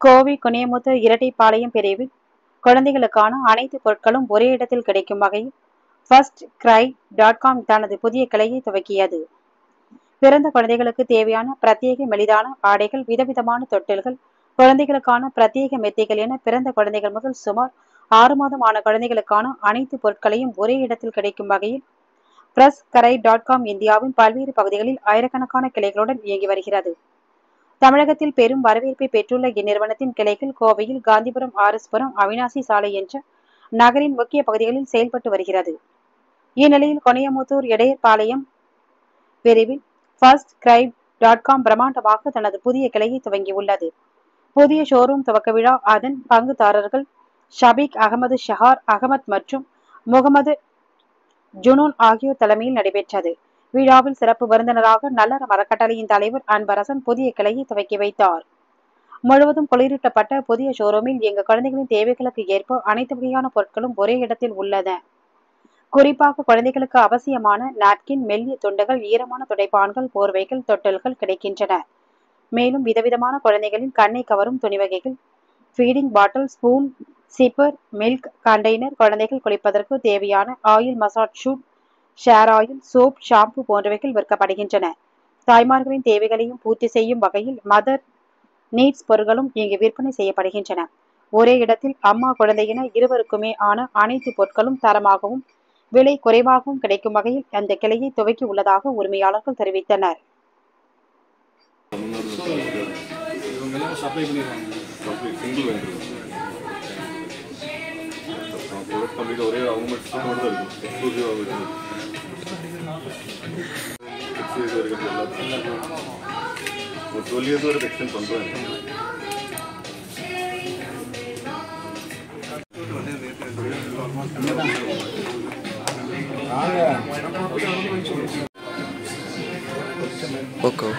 கோவை குனியமுத்து இரட்டைப்பாளையம் பிரிவில் குழந்தைகளுக்கான அனைத்து பொருட்களும் ஒரே இடத்தில் கிடைக்கும் வகையில் ஃபர்ஸ்ட் கிரை டாட் காம் தனது புதிய கிளையை துவக்கியது பிறந்த குழந்தைகளுக்கு தேவையான பிரத்யேக மெலிதான ஆடைகள் விதவிதமான தொட்டில்கள் குழந்தைகளுக்கான பிரத்யேக மெத்தைகள் என பிறந்த குழந்தைகள் முதல் சுமார் ஆறு மாதம் ஆன குழந்தைகளுக்கான அனைத்து பொருட்களையும் ஒரே இடத்தில் கிடைக்கும் வகையில் பிரஸ் கரை டாட் காம் இந்தியாவின் பல்வேறு பகுதிகளில் ஆயிரக்கணக்கான கிளைகளுடன் இயங்கி வருகிறது தமிழகத்தில் பெரும் வரவேற்பை பெற்றுள்ள இந்நிறுவனத்தின் கிளைகள் கோவையில் காந்திபுரம் ஆர்எஸ்புரம் அவினாசி சாலை என்ற நகரின் முக்கிய பகுதிகளில் செயல்பட்டு வருகிறது இந்நிலையில் கொனையமுத்தூர் இடையர்பாளையம் பிரிவில் ஃபர்ஸ்ட் கிரைப் டாட் காம் பிரம்மாண்டமாக தனது புதிய கிளையை துவங்கியுள்ளது புதிய ஷோரூம் துவக்க விழா அதன் பங்குதாரர்கள் ஷபீக் அகமது ஷஹார் அகமத் மற்றும் முகமது ஜுனூன் ஆகியோர் தலைமையில் நடைபெற்றது விழாவில் சிறப்பு விருந்தினராக நல்லற மரக்கட்டளையின் தலைவர் அன்பரசன் புதிய கிளையை துவக்கி வைத்தார் முழுவதும் குளிரூட்டப்பட்ட புதிய ஷோரூமில் எங்கள் குழந்தைகளின் தேவைகளுக்கு ஏற்ப அனைத்து வகையான பொருட்களும் ஒரே இடத்தில் உள்ளன குறிப்பாக குழந்தைகளுக்கு அவசியமான நாப்கின் மெல்லிய துண்டுகள் ஈரமான துடைப்பான்கள் போர்வைகள் தொட்டல்கள் கிடைக்கின்றன மேலும் விதவிதமான குழந்தைகளின் கண்ணை கவரும் துணி வகைகள் feeding bottle spoon sipper milk container குழந்தைகள் குளிப்பதற்கு தேவையான ஆயில் மசாஜ் ஷூட் ஷேர் ஆயில் சோப் ஷாம்பு போன்றவைகள் விற்கப்படுகின்றன தாய்மார்களின் தேவைகளையும் பூர்த்தி செய்யும் வகையில் மதர் நீட்ஸ் பொருட்களும் இங்கு விற்பனை செய்யப்படுகின்றன ஒரே இடத்தில் அம்மா குழந்தையின இருவருக்குமே ஆன அனைத்து பொருட்களும் தரமாகவும் விலை குறைவாகவும் கிடைக்கும் வகையில் அந்த கிளையை துவக்கி உள்ளதாக உரிமையாளர்கள் தெரிவித்தனர் இவங்க எல்லாம் சப்ளை பண்ணிடுவாங்க complete single vendor product complete ஒரே அவங்க மட்டும் மட்டும் தான் இருக்கும் எக்ஸ்க்ளூசிவாக இருக்கும் சிக்ஸ் இயர்ஸ் வரைக்கும் எல்லாத்தையும் ஒரு டுவெல் இயர்ஸ் வரைக்கும் எக்ஸ்டெண்ட் பண்ணுறேன் Poco.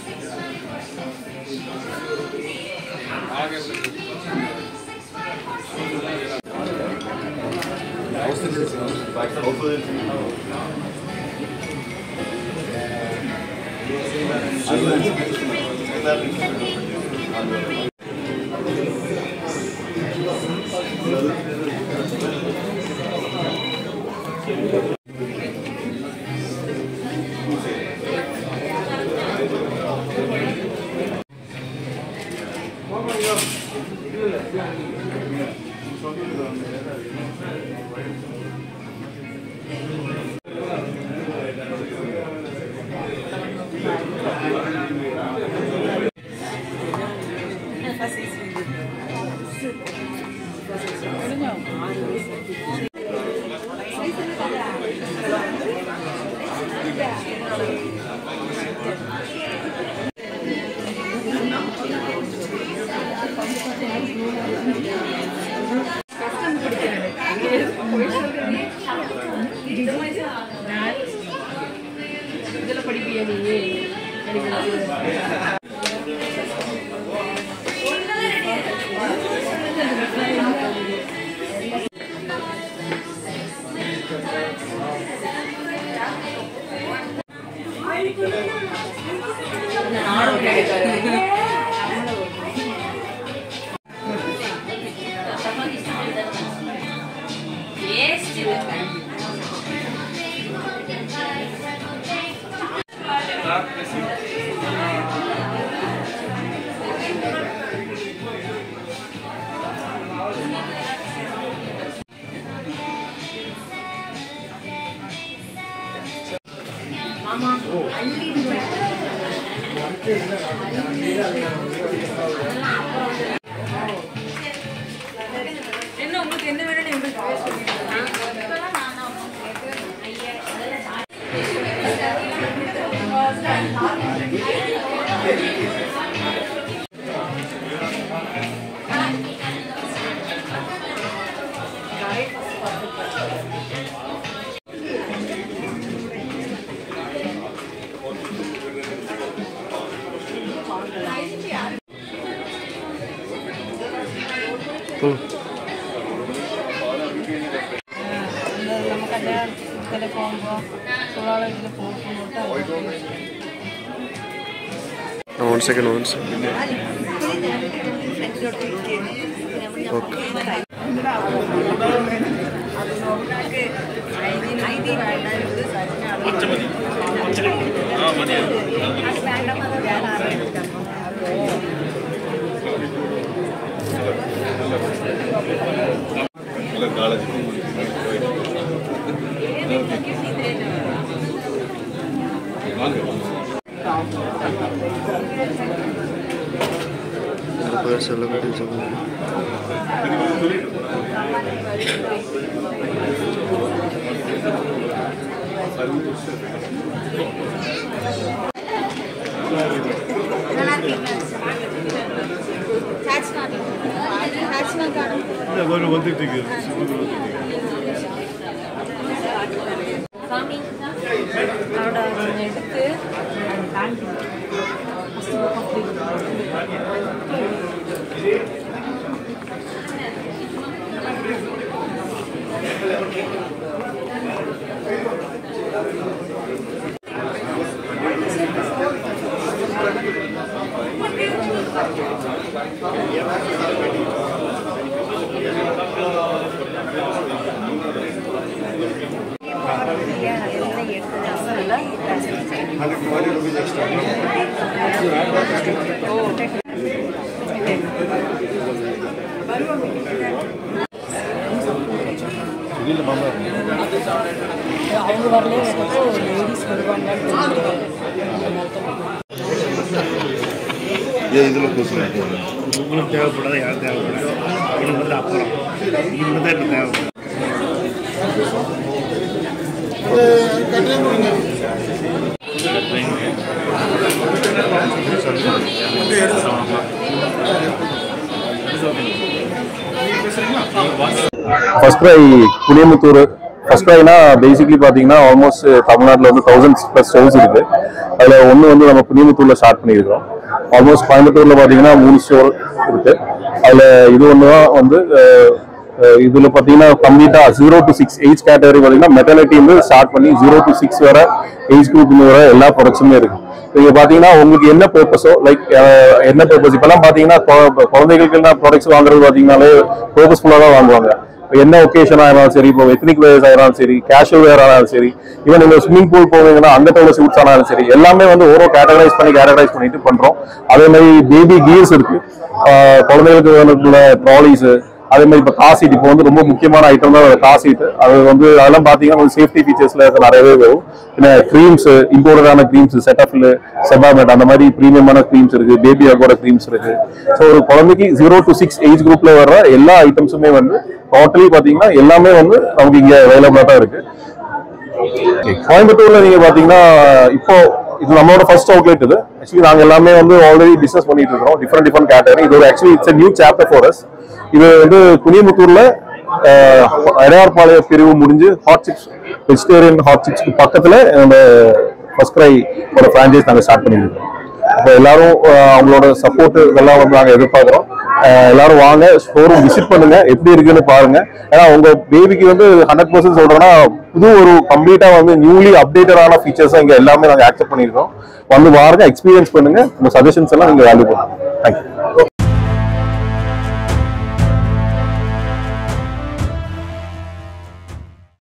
இதில் படிப்பியா நீ என்ன உங்களுக்கு என்ன வேணும்னு எங்களுக்கு பேர் சொல்லிடுங்க നമുക്ക് എല്ലാ ഇതിൽ പോകുമ്പോൾ സുളാള ഇതിൽ പോകുമ്പോൾ One second, one second. இல்லை காலேஜ் பேர் செல்லப்பட்டு சொல்லுங்கள் வந்துட்டு இருக்கு அவரோட எடுத்து அவங்க வரலே எனக்கு லேடிஸ் வருவாங்கன்னு ஏன் இதில் பூசணும் உங்களுக்கு தேவைப்படாத யாரும் தேவைப்படாது எனக்கு வந்து அப்புறம் இது மட்டும் தான் எனக்கு தேவைப்படும் ஃபர்ஸ்ட் க்ரை புளியமுத்தூர் ஃபர்ஸ்ட் க்ரைனா பேசிக்லி பார்த்தீங்கன்னா ஆல்மோஸ்ட் தமிழ்நாட்டில் வந்து தௌசண்ட்ஸ் ப்ளஸ் ஸ்டோர்ஸ் இருக்கு அதில் ஒன்று வந்து நம்ம புளியமுத்தூரில் ஸ்டார்ட் பண்ணியிருக்கோம் ஆல்மோஸ்ட் கோயம்புத்தூரில் பார்த்தீங்கன்னா மூணு ஸ்டோர் இருக்கு அதில் இது ஒன்று தான் வந்து அஹ், அஹ், இதுல பார்த்தீங்கன்னா கம்ப்ளீட்டாக zero to six age category பார்த்தீங்கன்னா மெட்டர்னிட்டி வந்து ஸ்டார்ட் பண்ணி ஜீரோ டு சிக்ஸ் வர ஏஜ் குரூப் வர எல்லா ப்ராடக்ட்ஸுமே இருக்கு நீங்க பாத்தீங்கன்னா உங்களுக்கு என்ன பர்பஸோ லைக் என்ன பர்பஸ் இப்பெல்லாம் பாத்தீங்கன்னா கொ- குழந்தைகளுக்கு என்ன ப்ராடக்ட்ஸ் வாங்குறது பாத்தீங்கன்னாலே பர்பஸ்ஃபுல்லா தான் வாங்குவாங்க இப்ப என்ன ஒகேஷனா இருந்தாலும் சரி இப்போ எத்னிக் வேர்ஸ் ஆனாலும் சரி கேஷுவல் வேர் ஆனாலும் சரி ஈவன் நீங்க ஸ்விமிங் பூல் போவீங்கன்னா அங்க உள்ள சூட்ஸ் ஆனாலும் சரி எல்லாமே வந்து ஓரோ கேட்டகரைஸ் பண்ணி கேட்டகரைஸ் பண்ணிட்டு பண்றோம் அதே மாதிரி பேபி கீர்ஸ் இருக்கு ஆஹ் குழந்தைகளுக்கு வேணுக்குள்ள ட்ராலிஸ் அதே மாதிரி இப்போ கார் சீட் இப்போ வந்து ரொம்ப முக்கியமான ஐட்டம் தான் கார் சீட் அது வந்து அதெல்லாம் பார்த்தீங்கன்னா சேஃப்டி ஃபீச்சர்ஸ்ல நிறையவே வரும் பின்ன க்ரீம்ஸ் இம்போர்ட்டடான க்ரீம்ஸ் செட்டஃபில் செபாமெட் அந்த மாதிரி ப்ரீமியமான க்ரீம்ஸ் இருக்கு பேபி அகோட க்ரீம்ஸ் இருக்கு ஸோ ஒரு குழந்தைக்கு ஜீரோ டு சிக்ஸ் ஏஜ் குரூப்ல வர்ற எல்லா ஐட்டம்ஸுமே வந்து டோட்டலி பார்த்தீங்கன்னா எல்லாமே வந்து நமக்கு இங்கே அவைலபிளாக தான் இருக்கு கோயம்புத்தூர்ல நீங்க பாத்தீங்கன்னா இப்போ இது நம்மளோட ஃபர்ஸ்ட் அவுட்லெட் இது ஆக்சுவலி நாங்க எல்லாமே வந்து ஆல்ரெடி பிசினஸ் பண்ணிட்டு இருக்கோம் டிஃப்ரெண்ட் டிஃப்ரெண்ட் கேட்டகரி இது ஒரு actually it's new chapter for us இது வந்து குனியமுத்தூர்ல அடையார்பாளைய பிரிவு முடிஞ்சு ஹாட் சிப்ஸ் வெஜிடேரியன் ஹாட் சிப்ஸ்க்கு பக்கத்துல நம்ம ஃபர்ஸ்ட் கிரை ஒரு ஃப்ரான்ச்சைஸ் நாங்க ஸ்டார்ட் பண்ணியிருக்கோம் அப்போ எல்லாரும் அஹ், அவங்களோட சப்போர்ட் இதெல்லாம் வந்து நாங்க எதிர்பார்க்குறோம் அஹ், எல்லாரும் வாங்க ஷோரூம் விசிட் பண்ணுங்க எப்படி இருக்குன்னு பாருங்க ஏன்னா உங்க பேபிக்கு வந்து ஹண்ட்ரட் பர்சன்ட் சொல்றோம்னா புது ஒரு கம்ப்ளீட்டா வந்து நியூலி அப்டேட்டடான ஃபீச்சர்ஸ் இங்க எல்லாமே நாங்க ஆக்செப்ட் பண்ணியிருக்கோம் வந்து பாருங்க எக்ஸ்பீரியன்ஸ் பண்ணுங்க உங்க சஜஷன்ஸ் எல்லாம் நீங்க வேல்யூ பண்ணுங்க தேங்க்யூ